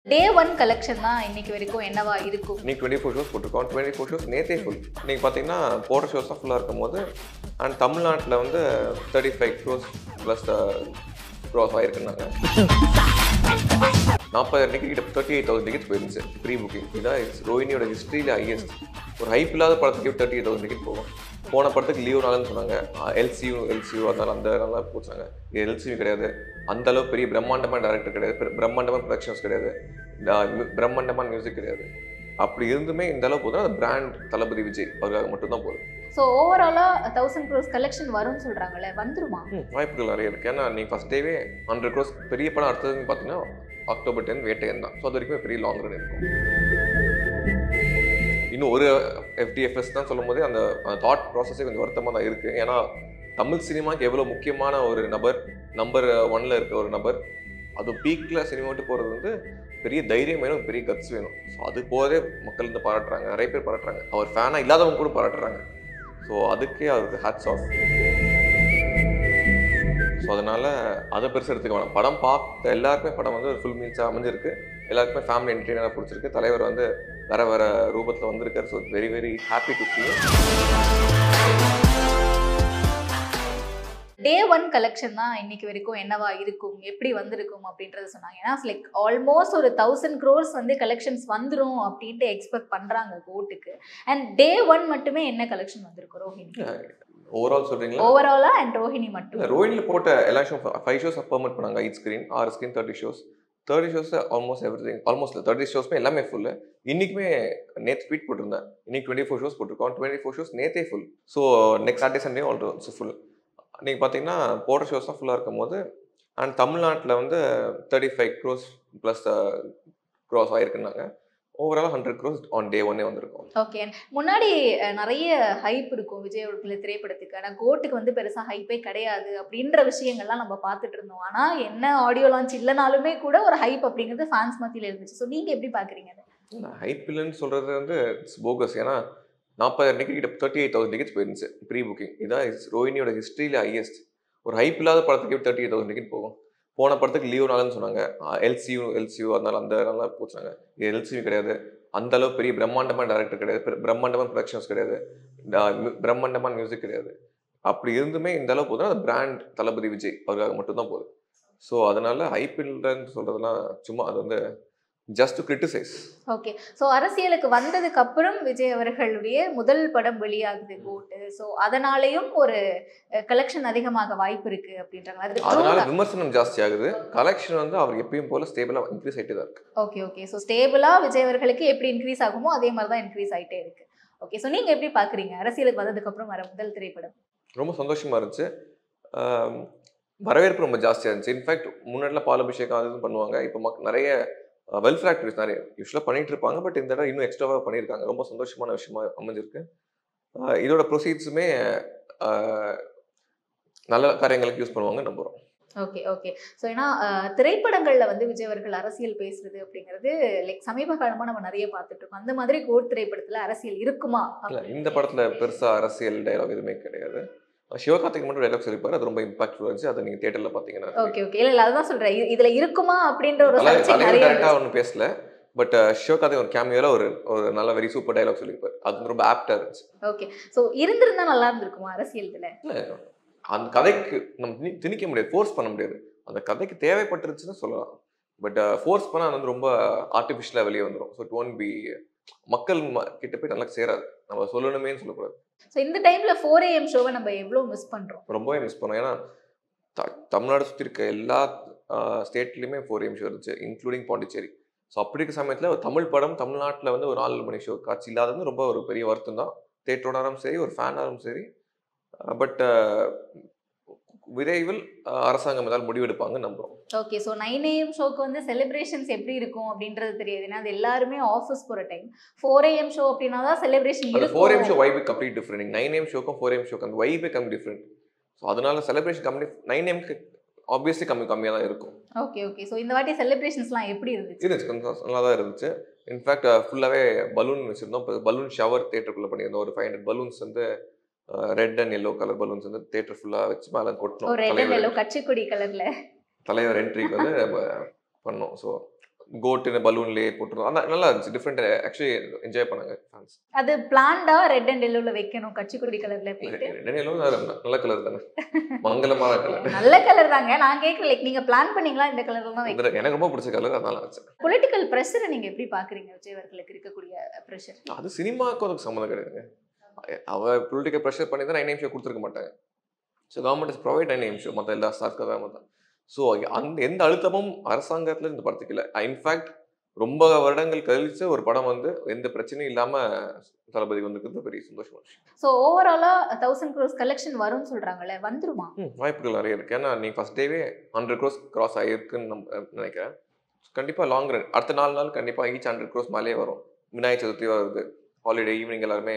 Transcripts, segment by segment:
டே one collection தான் இன்னைக்கு வரைக்கும் என்னவா இருக்கும் இன்னைக்கு டுவெண்ட்டி ஃபோர் ஷோஸ் போட்டிருக்கோம் டுவெண்ட்டி ஃபோர் ஷோஸ் நேத்தே ஃபுல் நீங்கள் பார்த்தீங்கன்னா போடுற ஷோஸ் தான் ஃபுல்லாக இருக்கும் போது அண்ட் தமிழ்நாட்டில் வந்து thirty five crores plus crores ஆகிருக்குனாங்க நாற்பதாயிரம் டிக்கெட் கிட்ட தேர்ட்டி எயிட் தௌசண்ட் டிக்கெட்ஸ் போயிருந்துச்சு ப்ரீ புக்கிங் இதான் ரோஹினியோட ஹிஸ்ட்ரியில் ஹையஸ்ட் ஒரு ஹைப் இல்லாத படத்துக்கு தேர்ட்டி எயிட் தௌசண்ட் டிக்கெட் போகும் போன படத்துக்கு லீவ் நாள்னு சொன்னாங்க எல்சியூ எல்சியூ அதனால அந்த நல்லா போச்சாங்க இது எல்சியூ கிடையாது அந்த அளவு பெரிய பிரம்மாண்டமான டேரக்டர் கிடையாது பிர- பிரம்மாண்டமான ப்ரொடக்ஷன்ஸ் கிடையாது டா- மி- பிரம்மாண்டமான மியூசிக் கிடையாது அப்படி இருந்துமே இந்த அளவு போதும் அது பிராண்ட் தளபதி விஜய் அவருக்காக மட்டும்தான் போதும் ஸோ ஓவராலாக தௌசண்ட் க்ரோஸ் கலெக்ஷன் வரும்னு சொல்றாங்கல்ல வந்துருமா ம், வாய்ப்புகள் நிறைய இருக்குது ஏன்னா நீங்கள் ஃபஸ்ட் டேவே ஹண்ட்ரட் க்ரோஸ் பெரிய படம் அடுத்ததுன்னு பார்த்தீங்கன்னா அக்டோபர் டென் வேட்டையன் தான் ஸோ அது வரைக்கும் பெரிய லாங் ரன் இருக்கும் இன்னும் ஒரு எஃப்டிஎஃப்எஸ் தான் சொல்லும் போதே அந்த தாட் ப்ராசஸே கொஞ்சம் வருத்தமாக தான் இருக்குது ஏன்னா தமிழ் சினிமாக்கு எவ்வளோ முக்கியமான ஒரு நபர் நம்பர் ஒன்ல இருக்க ஒரு நபர் அது பீக்கில் சினிமா விட்டு போகிறது வந்து பெரிய தைரியம் வேணும் பெரிய கட்ஸ் வேணும் ஸோ அது போதே மக்கள் வந்து பாராட்டுறாங்க நிறைய பேர் பாராட்டுறாங்க அவர் ஃபேனாக இல்லாதவங்க கூட பாராட்டுறாங்க ஸோ அதுக்கே அவருக்கு ஹேட்ஸ் ஆஃப் ஸோ அதனால் அதை பெருசு எடுத்துக்க வேணாம் படம் பார்த்த எல்லாருக்குமே படம் வந்து ஒரு ஃபுல் மீல்ஸாக அமைஞ்சிருக்கு எல்லாருக்குமே ஃபேமிலி என்டர்டெயினாக பிடிச்சிருக்கு தலைவர் வந்து வேற வேற ரூபத்தில் வந்திருக்காரு so very very happy to see day one collection தான் இன்னைக்கு வரைக்கும் என்னவா இருக்கும் எப்படி வந்திருக்கும் அப்படின்றத சொன்னாங்க ஏன்னா லைக் ஆல்மோஸ்ட் ஒரு தௌசண்ட் க்ரோர்ஸ் வந்து கலெக்ஷன்ஸ் வந்துரும் அப்படின்ட்டு எக்ஸ்பெக்ட் பண்றாங்க கோட்டுக்கு அண்ட் டே ஒன் மட்டுமே என்ன கலெக்ஷன் வந்திருக்கும் ரோஹிணி ஓவரால் சொல்கிறீங்களா ஓவராலா அண்ட் ரோஹிணி மட்டும் இல்லை ரோஹினியில் போட்ட எல்லா ஷோ ஃபைவ் ஷோஸ் பர்மிட் பண்ணாங்க ஐட் ஸ்க்ரீன் ஆறு screen thirty shows thirty shows almost everything almost thirty ஷோஸ்மே எல்லாமே ஃபுல்லு இன்றைக்குமே நேற்று ட்வீட் போட்டிருந்தேன் இன்னைக்கு டுவெண்ட்டி ஃபோர் ஷோஸ் போட்டிருக்கோம் டுவெண்ட்டி ஃபோர் ஷோஸ் நேத்தே full so next Saturday Sunday also full நீங்கள் பார்த்தீங்கன்னா போடுற ஷோஸ் தான் ஃபுல்லாக இருக்கும் போது அண்ட் தமிழ்நாட்டில் வந்து thirty five crores plus crores ஆகிருக்குனாங்க overall hundred crores on day ஒன்னே வந்திருக்கும் ஓகே முன்னாடி அஹ், நிறைய ஹைப் இருக்கும் விஜய் அவர்கள திரைப்படத்துக்கு ஆனால் கோட்டுக்கு வந்து பெருசா ஹைப்பே கிடையாது அப்படின்ற விஷயங்கள்லாம் நம்ம பார்த்துட்டு இருந்தோம் ஆனா என்ன ஆடியோ லான்ச் இல்லைனாலுமே கூட ஒரு ஹைப் அப்படிங்கிறது ஃபேன்ஸ் மத்தியில இருந்துச்சு ஸோ நீங்க எப்படி பாக்குறீங்க அதை ஹைப் இல்லைன்னு சொல்கிறது வந்து இட்ஸ் போகஸ் ஏன்னா நாற்பதாயிரம் டிக்கெட் கிட்ட தேர்ட்டி எயிட் தௌசண்ட் டிக்கெட்ஸ் போயிருந்துச்சு ப்ரீ புக்கிங் இதான் his- ரோஹினியோட ஹிஸ்ட்ரியில் ஹையஸ்ட் ஒரு ஹைப் இல்லாத படத்துக்கு தேர்ட்டி எயிட் தௌசண்ட் டிக்கெட் போகும் போன படத்துக்கு லீவ் நாள்னு சொன்னாங்க எல்சியூ எல்சியூ அதனால அந்த நல்லா போச்சாங்க இது எல்சியூ கிடையாது அந்த அளவு பெரிய பிரம்மாண்டமான டேரக்டர் கிடையாது பிர- பிரம்மாண்டமான ப்ரொடக்ஷன்ஸ் கிடையாது டா- மி- பிரம்மாண்டமான மியூசிக் கிடையாது அப்படி இருந்துமே இந்த அளவு போதும் அது பிராண்ட் தளபதி விஜய் அவருக்காக மட்டும்தான் போகுது ஸோ அதனால ஹைப் இல்லைன்னு சொல்றதெல்லாம் சும்மா அது வந்து just to criticise okay so அரசியலுக்கு வந்ததுக்கு அப்புறம் விஜய் அவர்களுடைய முதல் படம் வெளியாகுது கோட்டு ஸோ அதனாலேயும் ஒரு கலெக்ஷன் அதிகமாக வாய்ப்பு இருக்கு அப்படின்றாங்க அது அதனால விமர்சனம் ஜாஸ்தி ஆகுது கலெக்ஷன் வந்து அவர் எப்பயும் போல ஸ்டேபிளா இன்க்ரீஸ் ஆயிட்டு தான் இருக்கு ஓகே ஓகே ஸோ ஸ்டேபிளா விஜய் அவர்களுக்கு எப்படி இன்க்ரீஸ் ஆகுமோ அதே மாதிரி தான் இன்க்ரீஸ் ஆயிட்டே இருக்கு ஓகே ஸோ நீங்க எப்படி பாக்குறீங்க அரசியலுக்கு வந்ததுக்கு அப்புறம் வர முதல் திரைப்படம் ரொம்ப சந்தோஷமா இருந்துச்சு ஆம், வரவேற்பு ரொம்ப ஜாஸ்தியா இருந்துச்சு இன்ஃபேக்ட் முன்னாடிலாம் பால் அபிஷேகம் அது இதுன்னு பண்ணுவாங்க இப்போ மக் நிறைய வெல்ஃபேர் ஆக்டிவிஸ் நிறைய யூஸ்வலாக பண்ணிட்டு இருப்பாங்க பட் இந்த தடவை இன்னும் எக்ஸ்ட்ராவாக பண்ணியிருக்காங்க ரொம்ப சந்தோஷமான விஷயமா அமைஞ்சிருக்கு ஆஹ் இதோட ப்ரொசீட்ஸுமே நல்ல காரியங்களுக்கு யூஸ் பண்ணுவாங்க நம்புறோம் ஓகே ஓகே ஸோ ஏன்னா அஹ், திரைப்படங்கள்ல வந்து விஜய் அவர்கள் அரசியல் பேசுறது அப்படிங்கிறது லைக் சமீப காலமா நம்ம நிறைய பார்த்துட்டு இருக்கோம் அந்த மாதிரி கோட் திரைப்படத்துல அரசியல் இருக்குமா இல்ல இந்த படத்துல பெருசா அரசியல் டயலாக் எதுவுமே கிடையாது சிவகார்த்திக் மட்டும் டைலாக் சொல்லிப்பாரு அது ரொம்ப இம்பாக்ட்ஃபுல் இருந்துச்சு அதை நீங்க தியேட்டர்ல பாத்தீங்கன்னா ஓகே ஓகே இல்ல இல்ல அதான் சொல்றேன் இது- இதுல இருக்குமா அப்படின்ற ஒரு தலை- சர்ச்சை தலைவர் நிறைய டேரக்டா ஒன்றும் பேசல பட் சிவகார்த்திக் ஒரு கேமியோல ஒரு ஒரு நல்ல வெரி சூப்பர் டயலாக் சொல்லியிருப்பாரு அது வந்து ரொம்ப ஆப்டா இருந்துச்சு ஓகே ஸோ இருந்திருந்தா நல்லா இருந்திருக்குமா அரசியல் இதுல அந்த கதைக்கு நம்ம திணி- திணிக்க முடியாது ஃபோர்ஸ் பண்ண முடியாது அந்த கதைக்கு தேவைப்பட்டுருச்சுன்னு சொல்லலாம் பட் ஃபோர்ஸ் பண்ணால் அது வந்து ரொம்ப ஆர்டிஃபிஷியலாக வெளியே வந்துடும் ஸோ இட் ஒன்ட் பி மக்கள் ம- கிட்ட போய் நல்லா சேராது நம்ம சொல்லணுமேன்னு சொல்லக்கூடாது ஸோ இந்த டைம்ல ஃபோர் ஏஎம் ஷோவை நம்ம எவ்வளவு மிஸ் பண்றோம் ரொம்பவே மிஸ் பண்ணோம் ஏன்னா த- தமிழ்நாடு சுற்றி இருக்க எல்லா ஸ்டேட்லேயுமே ஃபோர் எம் ஷோ இருந்துச்சு இன்க்ளூடிங் பாண்டிச்சேரி ஸோ அப்படி இருக்க சமயத்தில் ஒரு தமிழ் படம் தமிழ்நாட்டில் வந்து ஒரு நாலு மணி ஷோ காட்சி இல்லாதது ரொம்ப ஒரு பெரிய வருத்தம் தான் தேட்டரோடாரும் சரி ஒரு ஃபேனாரும் சரி பட் விரைவில் அஹ், அரசாங்கம் ஏதாவது முடிவெடுப்பாங்கன்னு நம்புகிறோம் ஓகே ஸோ நைன் ஏஎம் ஷோக்கு வந்து செலிப்ரேஷன்ஸ் எப்படி இருக்கும் அப்படின்றது தெரியாது ஏன்னா அது எல்லாருமே ஆஃபீஸ் போகிற டைம் ஃபோர் ஏஎம் ஷோ அப்படின்னா தான் செலிப்ரேஷன் அந்த ஃபோர் எம் ஷோ இருக்கும் வைபே கம்ப்ளீட் டிஃப்ரெண்ட் நைன் எம் ஷோக்கும் ஃபோர் எம் ஷோக்கும் அந்த வைபே கம்மி டிஃப்ரெண்ட் ஸோ அதனால செலிப்ரேஷன் கம்மி நைன் எம்க்கு ஆப்வியஸ்லி கம்மி கம்மியாக தான் இருக்கும் ஓகே ஓகே ஸோ இந்த வாட்டி செலிப்ரேஷன்ஸ்லாம் எப்படி இருந்துச்சு இருந்துச்சு கொஞ்சம் நல்லா தான் இருந்துச்சு இன்ஃபேக்ட் ஃபுல்லாகவே பலூன் வச்சுருந்தோம் இப்போ பலூன் ஷவர் தேட்டருக்குள்ளே பண்ணியிருந்தோம் ஒரு ஃபைவ் ஹண்ட்ரட் பலூன்ஸ் வந்து red and yellow colour balloons வந்து தேட்டர் ஃபுல்லாக வச்சு மேலே கொட்டணும் ஒரு ரெட் அண்ட் எல்லோ தலைவர் கச்சிக்குடி கலர்ல தலைவர் என்ட்ரிக்கு வந்து நம்ம பண்ணோம் ஸோ கோட்டுன்னு பலூன்லேயே போட்டுருந்தோம் அந்த நல்லா இருந்துச்சு டிஃப்ரெண்ட் ஆக்சுவலி என்ஜாய் பண்ணாங்க ஃபேன்ஸ் அது பிளான்டா ரெட் அண்ட் எல்லோல வைக்கணும் கட்சிக்குடி கலர்ல போயிட்டு நல்ல கலர் தானே மங்களமான கலர் நல்ல கலர் தாங்க நான் கேட்கல லைக் நீங்க பிளான் பண்ணீங்களா இந்த கலர்ல தான் வைக்கணும் எனக்கு ரொம்ப பிடிச்ச கலர் அதனால வச்சேன் பொலிட்டிக்கல் ப்ரெஷரை நீங்க எப்படி பாக்குறீங்க விஜய் அவர்களுக்கு இருக்கக்கூடிய ப்ரெஷர் அது சினிமாவுக்கும் அதுக்கு சம்மந்தம் கிடையாதுங்க அவ பொலிட்டிக்கல் ப்ரெஷர் பண்ணி தான் நைன் நிமிஷம் கொடுத்துருக்க மாட்டாங்க so government is provide nine நிமிஷம் மற்ற எல்லா ஸ்டார்க்கு தான் தான் ஸோ அந்த எந்த அழுத்தமும் அரசாங்கத்தில் இந்த படத்துக்கு இல்லை இன்ஃபேக்ட் ரொம்ப வருடங்கள் கழிச்சு ஒரு படம் வந்து எந்த பிரச்சனையும் இல்லாம தளபதி வந்துருக்கிறது பெரிய சந்தோஷமா விஷயம் ஸோ ஓவராலா தௌசண்ட் க்ரோஸ் கலெக்ஷன் வரும்னு சொல்றாங்கல்ல வந்துருமா ம், வாய்ப்புகள் நிறைய இருக்கு ஏன்னா நீ ஃபர்ஸ்ட் டேவே ஹண்ட்ரட் க்ரோஸ் கிராஸ் ஆகிருக்குன்னு நம்ம நினைக்கிறேன் கண்டிப்பா லாங் ரன் அடுத்த நாலு நாள் கண்டிப்பா ஈச் ஹண்ட்ரட் க்ரோஸ் மேலேயே வரும் விநாயகர் சதுர்த்தி வருது ஹாலிடே ஈவினிங் எல்லாருமே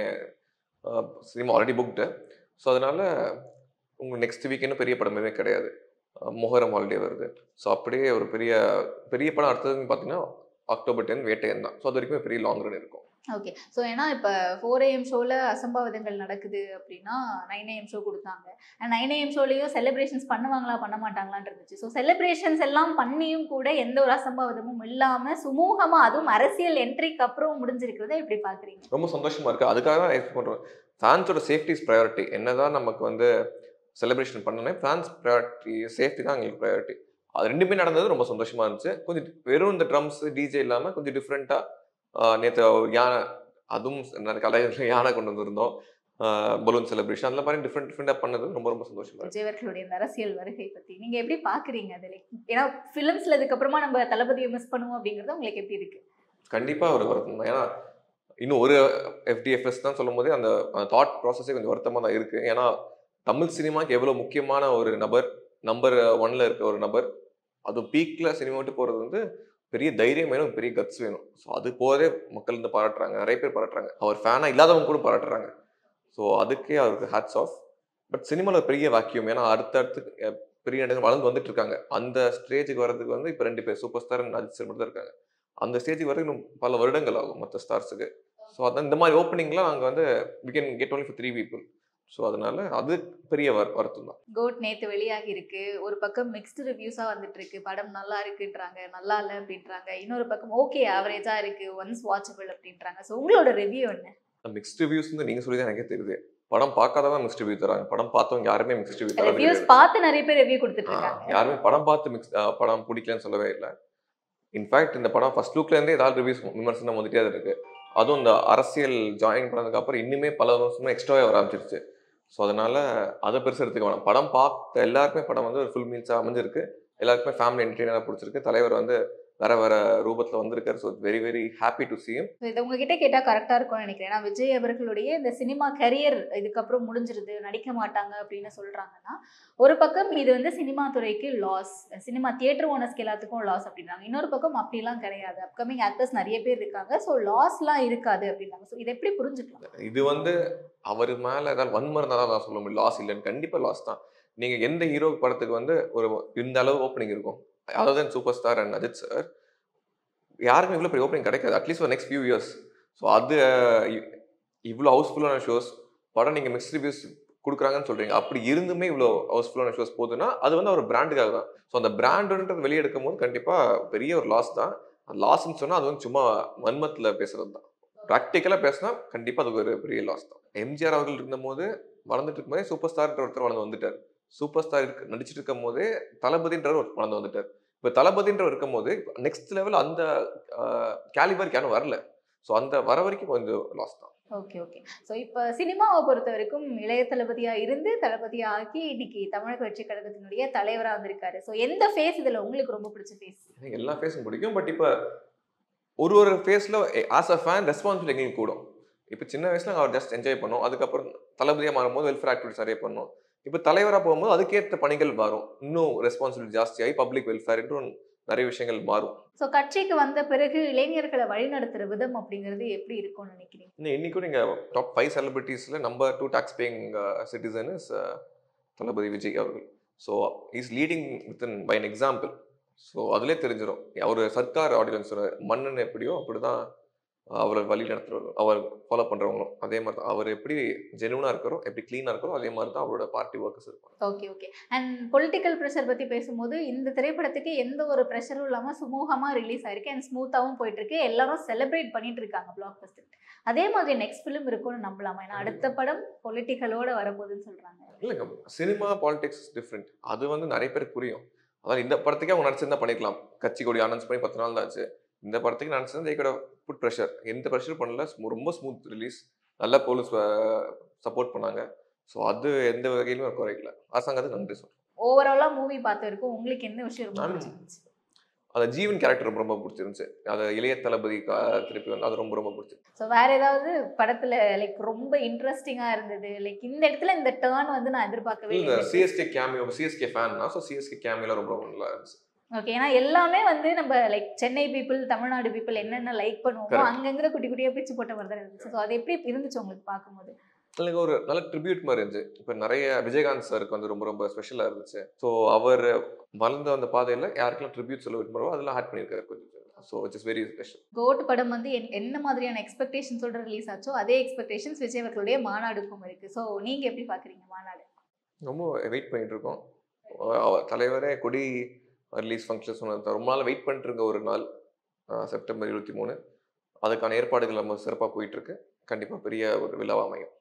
சினிமா ஆல்ரெடி புக்டு ஸோ அதனால உங்களுக்கு நெக்ஸ்ட் வீக்கெண்டும் பெரிய படம் எதுவுமே கிடையாது அஹ் மொஹரம் ஹாலிடே வருது ஸோ அப்படியே ஒரு பெரிய பெரிய படம் அடுத்ததுன்னு பார்த்தீங்கன்னா அக்டோபர் டென் வேட்டையன் தான் ஸோ அது வரைக்கும் பெரிய லாங் ரன் இருக்கும் ஓகே ஸோ ஏன்னா இப்போ ஃபோர் ஏஎம் ஷோவில் அசம்பாவிதங்கள் நடக்குது அப்படின்னா நைன் ஏஎம் ஷோ கொடுத்தாங்க அண்ட் நைன் ஏஎம் ஷோலையும் செலிப்ரேஷன்ஸ் பண்ணுவாங்களா பண்ண மாட்டாங்களான்னு இருந்துச்சு ஸோ செலிப்ரேஷன்ஸ் எல்லாம் பண்ணியும் கூட எந்த ஒரு அசம்பாவிதமும் இல்லாமல் சுமூகமாக அதுவும் அரசியல் என்ட்ரிக்கு அப்புறம் முடிஞ்சிருக்கிறத எப்படி பார்க்குறீங்க ரொம்ப சந்தோஷமா இருக்கு அதுக்காக தான் எக்ஸ்பெக்ட் பண்றோம் ஃபேன்ஸோட சேஃப்டி இஸ் ப்ரையாரிட்டி என்னதான் நமக்கு வந்து செலிப்ரேஷன் பண்ணணும் ஃபேன்ஸ் ப்ரையாரிட்டி சேஃப்டி தான் எங்களுக்கு ப்ரையாரிட்டி அது ரெண்டுமே நடந்தது ரொம்ப சந்தோஷமா இருந்துச்சு கொஞ்சம் வெறும் இந்த ட்ரம்ஸ் டிஜே இல்லாம கொஞ்சம் டிஃப்ரெண்டா நேற்று யானை அதுவும் நிறைய கலைஞர்கள் யானை கொண்டு வந்திருந்தோம் பலூன் செலிப்ரேஷன் அந்த மாதிரி டிஃப்ரெண்ட் டிஃப்ரெண்டாக பண்ணது ரொம்ப ரொம்ப சந்தோஷமா இருக்கு விஜய் அவர்களுடைய இந்த அரசியல் வருகை பற்றி நீங்கள் எப்படி பார்க்குறீங்க அதில் ஏன்னா ஃபிலிம்ஸில் இதுக்கப்புறமா நம்ம தளபதியை மிஸ் பண்ணுவோம் அப்படிங்கிறது உங்களுக்கு எப்படி இருக்கு கண்டிப்பா ஒரு வருத்தம் தான் ஏன்னா இன்னும் ஒரு எஃப்டிஎஃப்எஸ் தான் சொல்லும் போதே அந்த தாட் ப்ராசஸே கொஞ்சம் வருத்தமாக தான் இருக்கு ஏன்னா தமிழ் சினிமாக்கு எவ்வளோ முக்கியமான ஒரு நபர் நம்பர் ஒன்ல இருக்க ஒரு நபர் அதுவும் பீக்கில் சினிமா விட்டு போகிறது வந்து பெரிய தைரியம் வேணும் பெரிய கட்ஸ் வேணும் ஸோ அது போதே மக்கள் வந்து பாராட்டுறாங்க நிறைய பேர் பாராட்டுறாங்க அவர் ஃபேனாக இல்லாதவங்க கூட பாராட்டுறாங்க ஸோ அதுக்கே அவருக்கு ஹேட்ஸ் ஆஃப் பட் சினிமாவில் பெரிய வாக்கியம் ஏன்னா அடுத்தடுத்து அஹ், பெரிய நடிகர்கள் வளர்ந்து வந்துட்டு இருக்காங்க அந்த ஸ்டேஜுக்கு வர்றதுக்கு வந்து இப்போ ரெண்டு பேர் சூப்பர் ஸ்டார் அஜித் சார் மட்டும் தான் இருக்காங்க அந்த ஸ்டேஜுக்கு வரைக்கும் இன்னும் பல வருடங்கள் ஆகும் மற்ற ஸ்டார்ஸுக்கு ஸோ அதான் இந்த மாதிரி ஓப்பனிங்லாம் நாங்கள் வந்து we can get only for three people so அதனால அது பெரிய வர் வருத்தம் தான் கோட் நேத்து வெளியாகி இருக்கு ஒரு பக்கம் மிக்ஸ்டு ரிவ்யூஸா வந்துட்டு இருக்கு படம் நல்லா இருக்குன்றாங்க நல்லா இல்ல அப்படின்றாங்க இன்னொரு பக்கம் ஓகே ஆவரேஜா இருக்கு ஒன்ஸ் வாட்சபிள் அப்படின்றாங்க ஸோ உங்களோட ரிவ்யூ என்ன மிக்ஸ்ட் ரிவ்யூஸ் வந்து நீங்கள் சொல்லி தான் எனக்கே தெரியுது படம் பார்க்காதவங்க மிக்ஸ்ட் ரிவ்யூ தராங்க படம் பார்த்தவங்க யாருமே மிக்ஸ்ட் ரிவ்யூ தராது ரிவ்யூஸ் பார்த்து நிறைய பேர் ரிவ்யூ கொடுத்துட்டு ஆ, இருக்காங்க யாருமே படம் பார்த்து மிக்ஸ் படம் பிடிக்கலன்னு சொல்லவே இல்லை இன்ஃபேக்ட் இந்த படம் ஃபர்ஸ்ட் லுக்லேருந்தே ஏதாவது ரிவ்யூஸ் விமர்சனம் வந்துட்டே தான் இருக்கு அதுவும் இந்த அரசியல் ஜாயின் பண்ணதுக்கு அப்புறம் இன்னுமே பல வருஷமா எக்ஸ்ட்ராவே வர ஆரம்பிச்சிருச்சு ஸோ அதனால அதை பெருசு எடுத்துக்க வேணாம் படம் பார்த்த எல்லாருக்குமே படம் வந்து ஒரு ஃபுல் மீல்ஸாக அமைஞ்சிருக்கு எல்லாருக்குமே ஃபேமிலி என்டர்டெய்னராக பிடிச்சிருக்கு தலைவர் வந்து வேற வேற ரூபத்தில் வந்திருக்காரு so very very happy to see him So, இதை உங்ககிட்ட கேட்டா கரெக்டா இருக்கும்னு நினைக்கிறேன் ஏன்னா விஜய் அவர்களுடைய இந்த சினிமா கரியர் இதுக்கப்புறம் முடிஞ்சிருது நடிக்க மாட்டாங்க அப்படின்னு சொல்றாங்கன்னா ஒரு பக்கம் இது வந்து சினிமா துறைக்கு லாஸ் சினிமா தியேட்டர் ஓனர்ஸ்க்கு எல்லாத்துக்கும் லாஸ் அப்படின்றாங்க இன்னொரு பக்கம் அப்படிலாம் கிடையாது அப்கமிங் ஆக்டர்ஸ் நிறைய பேர் இருக்காங்க ஸோ லாஸ்லாம் இருக்காது அப்படின்னாங்க ஸோ இதை எப்படி புரிஞ்சுக்கலாம் இது வந்து அவர் மேல ஏதாவது வன்மரம் தான் நான் சொல்ல முடியும் லாஸ் இல்லைன்னு கண்டிப்பா லாஸ் தான் நீங்க எந்த ஹீரோ படத்துக்கு வந்து ஒரு இந்த அளவு ஓப்பனிங் இருக்கும் அதாவது super star and Ajith sir யாருக்கும் இவ்வளோ பெரிய ஓப்பனிங் கிடைக்காது அட்லீஸ்ட் ஒரு நெக்ஸ்ட் ஃபியூ இயர்ஸ் ஸோ அது இ- இவ்வளோ ஹவுஸ்ஃபுல்லான ஷோஸ் படம் நீங்கள் மிக்ஸ் ரிவ்யூஸ் கொடுக்குறாங்கன்னு சொல்றீங்க அப்படி இருந்துமே இவ்வளோ ஹவுஸ்ஃபுல்லான ஷோஸ் போகுதுன்னா அது வந்து அவர் பிராண்டுக்காக தான் ஸோ அந்த பிராண்டுன்றது வெளியே எடுக்கும் போது கண்டிப்பாக பெரிய ஒரு லாஸ் தான் லாஸ்ன்னு சொன்னால் அது வந்து சும்மா வன்மத்தில் பேசுறது தான் ப்ராக்டிக்கலாக பேசினா கண்டிப்பாக அது ஒரு பெரிய லாஸ் தான் எம்ஜிஆர் அவர்கள் இருந்தபோது வளர்ந்துட்டு இருக்கும்போதே சூப்பர் ஸ்டார்ன்ற ஒருத்தர் வளர்ந்து வந்துட்டார் சூப்பர் ஸ்டார் இருக்கு நடிச்சிட்டு இருக்கும் போதே தளபதின்ற ஒரு வளர்ந்து வந்துட்டார் இப்போ தளபதின்ற இருக்கும் போது நெக்ஸ்ட் லெவல் அந்த கேலிபருக்கு யாரும் வரல ஸோ அந்த வர வரைக்கும் கொஞ்சம் லாஸ் தான் ஓகே ஓகே ஸோ இப்போ சினிமாவை பொறுத்த வரைக்கும் இளைய தளபதியா இருந்து தளபதியா ஆக்கி இன்னைக்கு தமிழக வெற்றி கழகத்தினுடைய தலைவரா வந்திருக்காரு ஸோ எந்த ஃபேஸ் இதுல உங்களுக்கு ரொம்ப பிடிச்ச ஃபேஸ் எனக்கு எல்லா ஃபேஸும் பிடிக்கும் பட் இப்போ ஒரு ஒரு ஃபேஸில் ஆஸ் அ ஃபேன் ரெஸ்பான்சிபிள் எங்களுக்கு கூடும் இப்போ சின்ன வயசுல அவர் ஜஸ்ட் என்ஜாய் பண்ணோம் அதுக்கப்புறம் தளபதியாக மாறும்போது வெல்ஃபேர் ஆக்டிவிட்டிஸ் நிறைய பண்ணோம் இப்போ தலைவராக போகும்போது அதுக்கேற்ற பணிகள் மாறும் இன்னும் ரெஸ்பான்சிபிலிட்டி ஜாஸ்தியாகி பப்ளிக் வெல்ஃபேர் இன்னும் நிறைய விஷயங்கள் மாறும் ஸோ கட்சிக்கு வந்த பிறகு இளைஞர்களை வழிநடத்துற விதம் அப்படிங்கிறது எப்படி இருக்கும்னு நினைக்கிறீங்க இன்னும் இன்னைக்கும் நீங்கள் டாப் ஃபைவ் செலிபிரிட்டிஸில் number two tax paying citizen is Thalapathy Vijay அவர்கள் so is leading with by an example so அதிலே தெரிஞ்சிடும் அவர் சர்க்கார் ஆடியன்ஸ் மன்னன் எப்படியோ அப்படி தான் அவரை வழி நடத்துறவங்க அவர் ஃபாலோ பண்றவங்களும் அதே மாதிரி தான் அவர் எப்படி ஜெனுவனா இருக்கிறோ எப்படி க்ளீனா இருக்கிறோ அதே மாதிரி தான் அவரோட பார்ட்டி ஒர்க்கர்ஸ் இருப்பாங்க okay okay and political pressure பத்தி பேசும்போது இந்த திரைப்படத்துக்கு எந்த ஒரு ப்ரெஷரும் இல்லாம சுமூகமா ரிலீஸ் ஆயிருக்கு அண்ட் ஸ்மூத்தாவும் போயிட்டு இருக்கு எல்லாரும் செலிப்ரேட் பண்ணிட்டு இருக்காங்க பிளாக் பஸ்டர் அதே மாதிரி நெக்ஸ்ட் ஃபிலிம் இருக்கும்னு நம்பலாமா ஏன்னா அடுத்த படம் பொலிட்டிக்கலோட வரப்போகுதுன்னு சொல்றாங்க இல்லைங்க சினிமா பாலிடிக்ஸ் டிஃப்ரெண்ட் அது வந்து நிறைய பேருக்கு புரியும் அதாவது இந்த படத்துக்கே அவங்க நடிச்சிருந்தா பண்ணிக்கலாம் கட்சி கொடி அனௌன்ஸ் பண்ணி பத்து நாள் தான் ஆச்சு இந்த படத்துக்கு நடிச்சிருந்தா they could have put pressure எந்த ப்ரெஷர் பண்ணல smooth- ரொம்ப ஸ்மூத் ரிலீஸ் நல்ல போலீஸ் சப்போர்ட் பண்ணாங்க ஸோ அது எந்த வகையிலும் குறைக்கல அரசாங்கத்துக்கு நன்றி சொல்றேன் ஓவராலா மூவி பார்த்த வரைக்கும் உங்களுக்கு என்ன விஷயம் ரொம்ப நான் பிடிச்சிருந்துச்சு அந்த ஜீவன் கேரக்டர் ரொம்ப ரொம்ப பிடிச்சிருந்துச்சு அது இளைய தளபதி கா- திருப்பி வந்து அது ரொம்ப ரொம்ப பிடிச்சிருந்துச்சு ஸோ வேற ஏதாவது படத்துல லைக் ரொம்ப இன்ட்ரெஸ்டிங்கா இருந்தது லைக் இந்த இடத்துல இந்த டேர்ன் வந்து நான் எதிர்பார்க்கவே இந்த இல்லை சிஎஸ்கே கேமியோ சிஎஸ்கே ஃபேன்னா ஸோ சிஎஸ்கே கேமியோல ரொம்ப ரொம்ப நல்லா இருந்துச்சு ஓகே ஏன்னா எல்லாமே வந்து நம்ம like Chennai people Tamil Nadu people என்னென்ன லைக் பண்ணுவோமோ Correct. அங்கங்க குட்டி குட்டியா பிரிச்சு போட்ட மாதிரி தான் இருந்துச்சு ஸோ அது எப்படி இருந்துச்சு உங்களுக்கு பார்க்கும்போது எனக்கு ஒரு நல்ல ட்ரிபியூட் மாதிரி இருந்துச்சு இப்போ நிறைய விஜயகாந்த் சாருக்கு வந்து ரொம்ப ரொம்ப ஸ்பெஷலாக இருந்துச்சு ஸோ அவர் வளர்ந்த அந்த பாதையில் யாருக்கெல்லாம் ட்ரிபியூட் சொல்ல விரும்புகிறோ அதெல்லாம் ஆட் பண்ணியிருக்காரு கொஞ்சம் so it's is very special code படம் வந்து என்- என்ன மாதிரியான எக்ஸ்பெக்டேஷன்ஸோட ரிலீஸ் ஆச்சோ அதே எக்ஸ்பெக்டேஷன்ஸ் விஜய் அவர்களுடைய மாநாடுக்கும் இருக்கு ஸோ நீங்க எப்படி பாக்குறீங்க மாநாடு ரொம்ப வெயிட் பண்ணிட்டு இருக்கோம் அவர் தலைவரே கொடி ரிலீஸ் ஃபங்க்ஷன் சொன்னது ரொம்ப நாள் வெயிட் பண்ணிட்டு இருக்க ஒரு நாள் அஹ் செப்டம்பர் இருபத்தி மூணு அதுக்கான ஏற்பாடுகள் நம்ம சிறப்பாக போயிட்டு இருக்கு கண்டிப்பாக பெரிய ஒரு விழாவா அமையும்